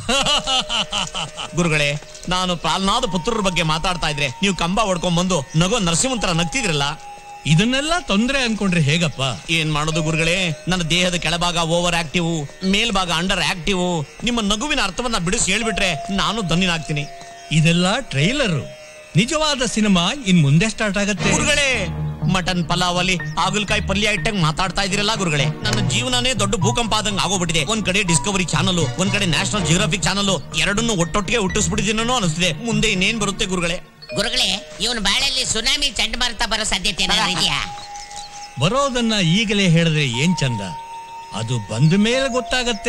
ಗುರುಗಳೇ ನಾನು ಪ್ರಾಲ್ನಾದ ಪುತ್ರರ ಬಗ್ಗೆ ಮಾತಾಡ್ತಾ ಇದ್ರೆ ನೀವು ಕಂಬ ಹೊಡ್ಕೊಂಡ್ ಬಂದು ನಗೋ ನರಸಿಂಹಂತರ ನಗ್ತಿದ್ರಲ್ಲ ಇದನ್ನೆಲ್ಲ ತೊಂದ್ರೆ ಅನ್ಕೊಂಡ್ರೆ ಹೇಗಪ್ಪ ಏನ್ ಮಾಡೋದು ಗುರುಗಳೇ ನನ್ನ ದೇಹದ ಕೆಳಭಾಗ ಓವರ್ ಆಕ್ಟಿವ್ ಮೇಲ್ಭಾಗ ಅಂಡರ್ ಆಕ್ಟಿವ್ ನಿಮ್ಮ ನಗುವಿನ ಅರ್ಥವನ್ನ ಬಿಡಿಸಿ ಹೇಳ್ಬಿಟ್ರೆ ನಾನು ಧನ್ಯನಾಗ್ತೀನಿ ಇದೆಲ್ಲ ಟ್ರೈಲರು ನಿಜವಾದ ಸಿನಿಮಾ ಇನ್ ಮುಂದೆ ಸ್ಟಾರ್ಟ್ ಆಗತ್ತೆ ಗುರುಗಳೇ ಮಟನ್ ಪಲಾವ್ ಅಲ್ಲಿ ಹಾಗಲಕಾಯಿ ಪಲ್ಯ ಇಟ್ಟಂಗ್ ಮಾತಾಡ್ತಾ ಇದೀರಲ್ಲ ಗುರುಗಳೇ ನನ್ನ ಜೀವನನೇ ದೊಡ್ಡ ಭೂಕಂಪ ಆದಂಗ್ ಆಗೋಗ್ಬಿಟ್ಟಿದೆ ಒಂದ್ ಕಡೆ ಡಿಸ್ಕವರಿ ಚಾನಲ್ ಒಂದ್ ಕಡೆ ನ್ಯಾಷನಲ್ ಜಿಯೋಗ್ರಫಿಕ್ ಚಾನಲ್ ಎರಡನ್ನೂ ಒಟ್ಟೊಟ್ಟಿಗೆ ಹುಟ್ಟಿಸ್ಬಿಟ್ಟಿದ್ದೀನೋ ಅನಿಸ್ತಿದೆ ಮುಂದೆ ಇನ್ನೇನ್ ಬರುತ್ತೆ ಗುರುಗಳೇ ಗುರುಗಳೇ ಇವನ್ ಬಾಳಲ್ಲಿ ಸುನಾಮಿ ಚಂಡಮಾರುತ ಬರೋ ಸಾಧ್ಯತೆ ಏನಾದ್ರು ಇದೆಯಾ ಬರೋದನ್ನ ಈಗಲೇ ಹೇಳಿದ್ರೆ ಏನ್ ಚಂದ ಅದು ಬಂದ ಮೇಲೆ ಗೊತ್ತಾಗತ್ತೆ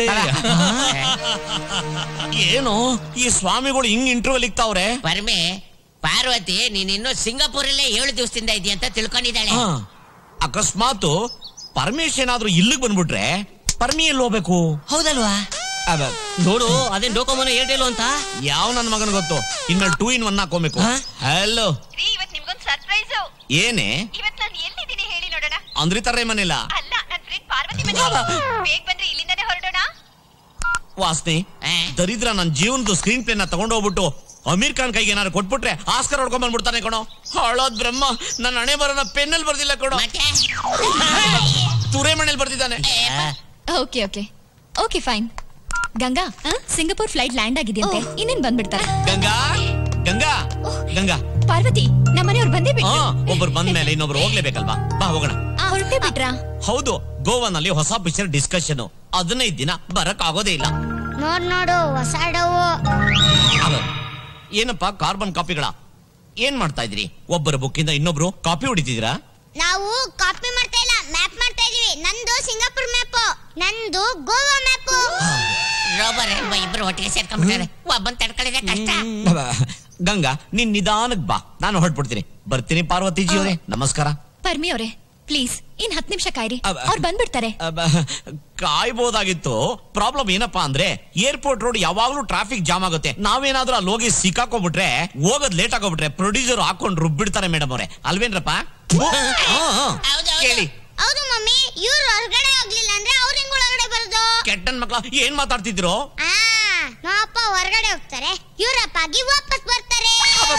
ಏನು ಈ ಸ್ವಾಮಿಗಳು ಹಿಂಗ್ ಇಂಟರ್ವ್ಯೂ ಇಕ್ತಾವ್ರೆ ಪರಮೆ ಪಾರ್ವತಿ ನೀನ್ ಇನ್ನು ಸಿಂಗಾಪುರಲ್ಲೇ ಏಳು ದಿವಸದಿಂದ ಇದೆಯಾ ಅಂತ ತಿಳ್ಕೊಂಡಿದ್ದಾಳೆ ಹಾ. ಅಕಸ್ಮಾತ್ ಪರಮೇಶ್ ಏನಾದ್ರೂ ಇಲ್ಲಿಗೆ ಬಂದ್ಬಿಟ್ರೆ ಪರ್ಮಿ ಎಲ್ಲಿ ಹೋಗ್ಬೇಕು ಹೌದಲ್ವಾ ಅದ ನೋಡು ಅದೇನ್ ಡೋಕೋಮೋನ ಏರ್ಟೆಲ್ ಅಂತ ಯಾವ ನನ್ನ ಮಗನ ಗೊತ್ತು ಇನ್ಮೇಲೆ ಟೂ ಇನ್ ಒನ್ ಹಾಕೋಬೇಕು ಹಲೋ ರೀ ಇವತ್ ನಿಮ್ಗೊಂದ್ ಸರ್ಪ್ರೈಸ್ ಏನೇ ಇವತ್ ನಾನು ಎಲ್ಲಿದ್ದೀನಿ ಹೇಳಿ ನೋಡೋಣ ಅಂದ್ರಿ ತರ ಮನೆಲ್ಲ ಅಲ್ಲ ನನ್ ಫ್ರೆಂಡ್ ಪಾರ್ವತಿ ಮನೆ ಬೇಗ ಬಂದ್ರೆ ಇಲ್ಲಿಂದಾನೆ ಹೊರಡೋಣ ವಾಸ್ನಿ ಆ? ದರಿದ್ರ ನನ್ನ ಜೀವನದ ಸ್ಕ್ರೀನ್ ಪ್ಲೇನ ತಗೊಂಡೋಗ್ಬಿಟ್ಟು ಅಮೀರ್ ಖಾನ್ ಕೈಗೆ ಏನಾದ್ರು ಕೊಟ್ಬಿಟ್ರೆ ಆಸ್ಕರ್ ಹೊಡ್ಕೊಂಡ್ ಬಂದ್ಬಿಡ್ತಾನೆ ಕಣೋ ಹಾಳೋದ್ ಬ್ರಹ್ಮ ನನ್ನ ಹಣೆ ಬರೋನ ಪೆನ್ನಲ್ಲಿ ಬರ್ದಿಲ್ಲ ಕಣೋ ಮತ್ತೆ ತುರೆ ಮನೇಲಿ ಬರ್ದಿದ್ದಾನೆ okay okay okay fine Ganga Singapore flight land ಆಗಿದೆಯಂತೆ ಇನ್ನೇನ್ ಬಂದ್ಬಿಡ್ತಾರೆ ಗಂಗಾ ಗಂಗಾ ಗಂಗಾ ಪಾರ್ವತಿ ನಮ್ಮನೆಯವ್ರು ಬಂದೇ ಹಾ ಬಿಟ್ರು ಒಬ್ರು ಬಂದ ಮೇಲೆ ಇನ್ನೊಬ್ರು ಹೋಗ್ಲೇಬೇಕಲ್ವಾ ಬಾ ಹೋಗೋಣ ಹೊರಟೇ ಬಿಟ್ರಾ ಹೌದು ಗೋವಾನಲ್ಲಿ ಹೊಸ ಪಿಕ್ಚರ್ ಡಿಸ್ಕಷನ್ ಹದಿನೈದು ದಿನ ಬರಕ್ ಆಗೋದೇ ಇಲ್ಲ ನೋಡ್ ನೋಡು ಹೊಸ ಡವು ಅವ. ಏನಪ್ಪ ಕಾರ್ಬನ್ ಕಾಪಿಗಳ ಏನ್ ಮಾಡ್ತಾ ಇದ್ರಿ ಒಬ್ಬರ ಬುಕ್ಕಿಂದ ಇನ್ನೊಬ್ರು ಕಾಪಿ ಹೊಡಿತಿದ್ದೀರಾ ನಾವು ಕಾಪಿ ಮಾಡ್ತಾ ಇಲ್ಲ ಮ್ಯಾಪ್ ಮಾಡ್ತಾ ಇದೀವಿ ನಂದು ಸಿಂಗಾಪುರ್ ಮ್ಯಾಪ್ ನಂದು ಗೋವಾ ಮ್ಯಾಪ್ ರೋಬರ್ ಎಂಬ ಇಬ್ರು ಒಟ್ಟಿಗೆ ಸೇರ್ಕೊಂಡ್ಬಿಟ್ಟಾರೆ ಒಬ್ಬನ್ ತಡ್ಕೊಳ್ಳಿದೆ ಕಷ್ಟ ಗಂಗಾ ನೀನ್ ನಿಧಾನಕ್ ಬಾ ನಾನು ಹೊರಟ್ಬಿಡ್ತೀನಿ ಬರ್ತೀನಿ ಪಾರ್ವತಿಜಿ ಅವರೇ ನಮಸ್ಕಾರ ಪರ್ಮಿ ಅವರೇ ಪ್ಲೀಸ್ ಇನ್ ಹತ್ತು ನಿಮಿಷ ಕಾಯ್ರಿ ಅಬ್ಬ. ಅವ್ರು ಬಂದ್ಬಿಡ್ತಾರೆ ಅಬ್ಬ, ಕಾಯ್ಬೋದಾಗಿತ್ತು ಪ್ರಾಬ್ಲಮ್ ಏನಪ್ಪಾ ಅಂದ್ರೆ ಏರ್ಪೋರ್ಟ್ ರೋಡ್ ಯಾವಾಗ್ಲೂ ಟ್ರಾಫಿಕ್ ಜಾಮ್ ಆಗುತ್ತೆ ನಾವೇನಾದ್ರೂ ಅಲ್ಲಿ ಹೋಗಿ ಸಿಕ್ಕಾಕೊಂಡ್ಬಿಟ್ರೆ ಹೋಗೋದ್ ಲೇಟ್ ಆಗೋಗ್ಬಿಟ್ರೆ ಪ್ರೊಡ್ಯೂಸರ್ ಹಾಕೊಂಡು ರುಬ್ಬಿಡ್ತಾರೆ ಮೇಡಮ್ ಅವರೇ ಅಲ್ವೇನ್ರಪ್ಪ ಹಾ, ಹಾ. ಹೌದು, ಹೌದು. ಕೇಳಿ ಹೌದು ಮಮ್ಮಿ ಇವ್ರು ಹೊರಗಡೆ ಹೋಗ್ಲಿಲ್ಲ ಅಂದ್ರೆ ಅವ್ರ ಹೆಂಗ್ ಒಳಗಡೆ ಬರೋದು ಕೆಟ್ಟನ್ ಮಕ್ಳ ಏನ್ ಮಾತಾಡ್ತಿದ್ರು ಆ ನಮ್ಮಪ್ಪ ಹೊರಗಡೆ ಹೋಗ್ತಾರೆ ಇವ್ರಪ್ಪಾಗಿ ವಾಪಸ್ ಬರ್ತಾರೆ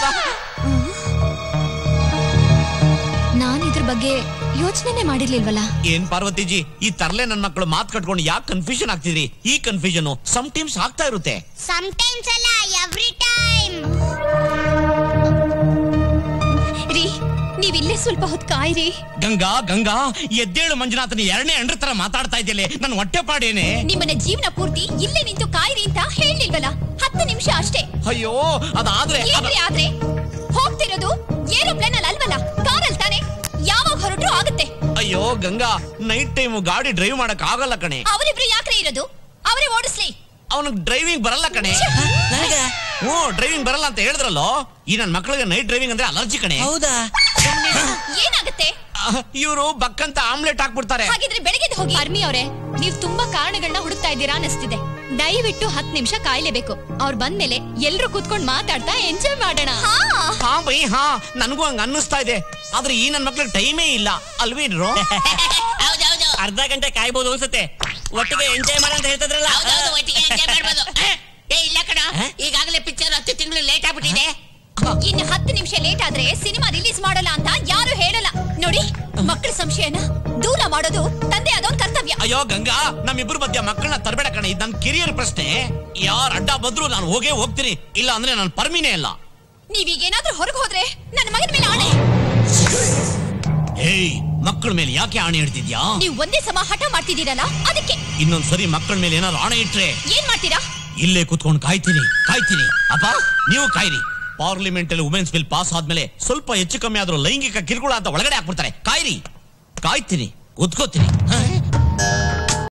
ನಾನ್ ಇದ್ರ ಬಗ್ಗೆ ಯೋಚನೆನೆ ಮಾಡಿರ್ಲಿಲ್ವಲ್ಲ ಏನ್ ಪಾರ್ವತಿಜಿ ಈ ತರ್ಲೆ ನನ್ ಮಕ್ಕಳು ಮಾತ್ ಕಟ್ಕೊಂಡು ಯಾಕೆ ಕನ್ಫ್ಯೂಷನ್ ಆಗ್ತಿದ್ರಿ ಈ ಕನ್ಫ್ಯೂಷನ್ ಸಮ್ ಟೈಮ್ಸ್ ಆಗ್ತಾ ಇರುತ್ತೆ ಸಮಟೈಮ್ಸ್ ಅಲ್ಲ ಎವ್ರಿ ಟೈಮ್ ರೀ ನೀವ್ ಇಲ್ಲೇ ಸ್ವಲ್ಪ ಹೊತ್ತು ಕಾಯ್ರಿ ಗಂಗಾ ಗಂಗಾ ಎದ್ದೇಳು ಮಂಜುನಾಥನ ಎರಡನೇ ಅಂಡ್ರ ತರ ಮಾತಾಡ್ತಾ ಇದ್ಯಲೆ ನನ್ ಹೊಟ್ಟೆ ಪಾಡೇನೆ ನಿಮ್ಮನ್ನ ಜೀವನ ಪೂರ್ತಿ ಇಲ್ಲೇ ನಿಂತು ಕಾಯ್ರಿ ಅಂತ ಹೇಳಿಲ್ವಲ್ಲ ಹತ್ತು ನಿಮಿಷ ಅಷ್ಟೇ ಅಯ್ಯೋ ಅದಾದ್ರೆ ಅದ- ಏನ್ರಿ ಆದ್ರೆ ಹೋಗ್ತಿರೋದು ಏರೋಪ್ಲೇನ್ ಅಲ್ಲಿ ಅಲ್ವಲ್ಲ ಕಾರಲ್ಲಿ ತಾನೆ ಯಾವಾಗ ಹೊರಟ್ರು ಆಗುತ್ತೆ ಅಯ್ಯೋ ಗಂಗಾ ನೈಟ್ ಟೈಮ್ ಗಾಡಿ ಡ್ರೈವ್ ಮಾಡಕ್ ಆಗಲ್ಲ ಕಣೆ ಅವರಿಬ್ರು ಯಾಕ್ರೆ ಇರೋದು ಅವರೇ ಓಡಿಸ್ಲಿ ಅವನಿಗೆ ಡ್ರೈವಿಂಗ್ ಬರಲ್ಲ ಕಣೆ ಹ್ಞೂ ಡ್ರೈವಿಂಗ್ ಬರಲ್ಲ ಅಂತ ಹೇಳಿದ್ರಲ್ಲೋ ಈ ನನ್ ಮಕ್ಳಿಗೆ ನೈಟ್ ಡ್ರೈವಿಂಗ್ ಅಂದ್ರೆ ಅಲರ್ಜಿ ಕಣೆ ಹೌದಾ ಏನಾಗುತ್ತೆ ಇವರು ಬಕ್ಕಂತ ಆಮ್ಲೆಟ್ ಹಾಕ್ಬಿಡ್ತಾರೆ ಹಾಗಿದ್ರೆ ಬೆಳಗ್ಗೆ ಹೋಗಿ ಅರ್ಮಿ ಅವರೇ ನೀವ್ ತುಂಬಾ ಕಾರಣಗಳನ್ನ ಹುಡುಕ್ತಾ ಇದ್ದೀರಾ ಅನಿಸ್ತಿದೆ ದಯವಿಟ್ಟು ಹತ್ತು ನಿಮಿಷ ಕಾಯ್ಲೇಬೇಕು ಅವ್ರು ಬಂದ್ಮೇಲೆ ಎಲ್ರು ಕೂತ್ಕೊಂಡ್ ಮಾತಾಡ್ತಾ ಎಂಜಾಯ್ ಮಾಡೋಣ ಹಾ ಬೈ ಹಾ ನನಗೂ ಹಂಗ ಅನ್ನಿಸ್ತಾ ಇದೆ ಆದ್ರೆ ಈ ನನ್ ಮಕ್ಳಿಗೆ ಟೈಮೇ ಇಲ್ಲ ಅಲ್ವೇನ್ರು ಹೌದೌದು ಅರ್ಧ ಗಂಟೆ ಕಾಯ್ಬೋದು ಅನ್ಸುತ್ತೆ ಒಟ್ಟಿಗೆ ಎಂಜಾಯ್ ಮಾಡ ಅಂತ ಹೇಳ್ತಿದ್ರಲ್ಲ ಹೌದೌದು ಒಟ್ಟಿಗೆ ಎಂಜಾಯ್ ಮಾಡ್ಬೋದು ಏ ಇಲ್ಲ ಕಣ ಈಗಾಗಲೇ ಪಿಕ್ಚರ್ ಹತ್ತು ತಿಂಗಳು ಲೇಟ್ ಆಗ್ಬಿಟ್ಟಿದೆ ಇನ್ನು ಹತ್ತು ನಿಮಿಷ ಲೇಟ್ ಆದ್ರೆ ಸಿನಿಮಾ ರಿಲೀಸ್ ಮಾಡಲ್ಲ ಅಂತ ಯಾರು ಹೇಳಲ್ಲ ನೋಡಿ ಮಕ್ಕಳ ಸಂಶಯನ ದೂರ ಮಾಡೋದು ತಂದೆ ಆದವನ್ ಕರ್ತವ್ಯ ಅಯ್ಯೋ ಗಂಗಾ ನಮ್ಮಿಬ್ರು ಮಧ್ಯ ಮಕ್ಕಳನ್ನ ತರಬೇಡ ಕಣೆ ಇದು ನನ್ ಕಿರಿಯರ್ ಪ್ರಶ್ನೆ ಯಾರ್ ಅಡ್ಡ ಬಂದ್ರು ನಾನು ಹೋಗೇ ಹೋಗ್ತೀನಿ ಇಲ್ಲ ಅಂದ್ರೆ ನಾನು ಪರ್ಮಿನೇ ಇಲ್ಲ ನೀವೀಗೇನಾದ್ರೂ ಹೊರಗೆ ಹೋದ್ರೆ ನನ್ನ ಮಗನ ಮೇಲೆ ಆಣೆ ಏಯ್ ಮಕ್ಕಳ ಮೇಲೆ ಯಾಕೆ ಆಣೆ ಇಡ್ತಿದ್ಯಾ ನೀವು ಒಂದೇ ಸಮ ಹಠ ಮಾಡ್ತಿದ್ದೀರಲ್ಲ ಅದಕ್ಕೆ ಇನ್ನೊಂದ್ಸರಿ ಮಕ್ಕಳ ಮೇಲೆ ಏನಾದ್ರು ಆಣೆ ಇಟ್ರೆ ಏನ್ ಮಾಡ್ತೀರಾ ಇಲ್ಲೇ ಕುತ್ಕೊಂಡು ಕಾಯ್ತೀನಿ ಕಾಯ್ತೀನಿ ಅಪ್ಪ ನೀವು ಕಾಯ್ರಿ ಪಾರ್ಲಿಮೆಂಟ್ ಅಲ್ಲಿ ವುಮೆನ್ಸ್ ಬಿಲ್ ಪಾಸ್ ಆದ್ಮೇಲೆ ಸ್ವಲ್ಪ ಹೆಚ್ಚು ಕಮ್ಮಿ ಆದ್ರೂ ಲೈಂಗಿಕ ಕಿರುಕುಳ ಅಂತ ಒಳಗಡೆ ಹಾಕ್ಬಿಡ್ತಾರೆ ಕಾಯ್ರಿ ಕಾಯ್ತೀನಿ ಕುತ್ಕೋತೀನಿ